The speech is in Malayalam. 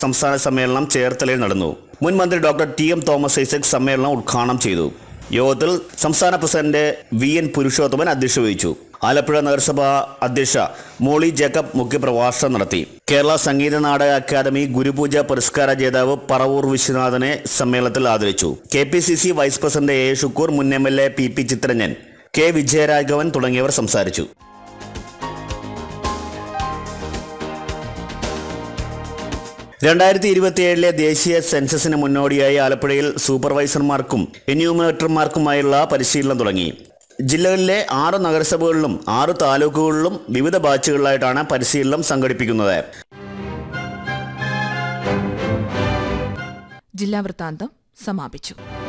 സംസ്ഥാന സമ്മേളനം ചേർത്തലയിൽ നടന്നു മുൻ മന്ത്രി doctor T M Thomas Isaac സമ്മേളനം ഉദ്ഘാടനം ചെയ്തു യോഗത്തിൽ സംസ്ഥാന പ്രസിഡന്റ് വി എൻ പുരുഷോത്തമൻ അധ്യക്ഷത വഹിച്ചു ആലപ്പുഴ നഗരസഭ അധ്യക്ഷ മോളി ജേക്കബ് മുഖ്യപ്രഭാഷണം നടത്തി കേരള സംഗീത നാടക അക്കാദമി ഗുരുപൂജ പുരസ്കാര ജേതാവ് പറവൂർ വിശ്വനാഥനെ സമ്മേളനത്തിൽ ആദരിച്ചു K P C C vice president A Shukkoor മുൻ M L A P P Chitharanjan K Vijayaraghavan തുടങ്ങിയവർ സംസാരിച്ചു രണ്ടായിരത്തി ഇരുപത്തിയേഴിലെ ദേശീയ സെൻസസിന് മുന്നോടിയായി ആലപ്പുഴയിൽ സൂപ്പർവൈസർമാർക്കും എന്യൂമറേറ്റർമാർക്കുമായുള്ള പരിശീലനം തുടങ്ങി ജില്ലകളിലെ ആറ് നഗരസഭകളിലും ആറ് താലൂക്കുകളിലും വിവിധ ബാച്ചുകളിലായിട്ടാണ് പരിശീലനം സംഘടിപ്പിക്കുന്നത് ജില്ലാ വൃത്താന്തം സമാപിച്ചു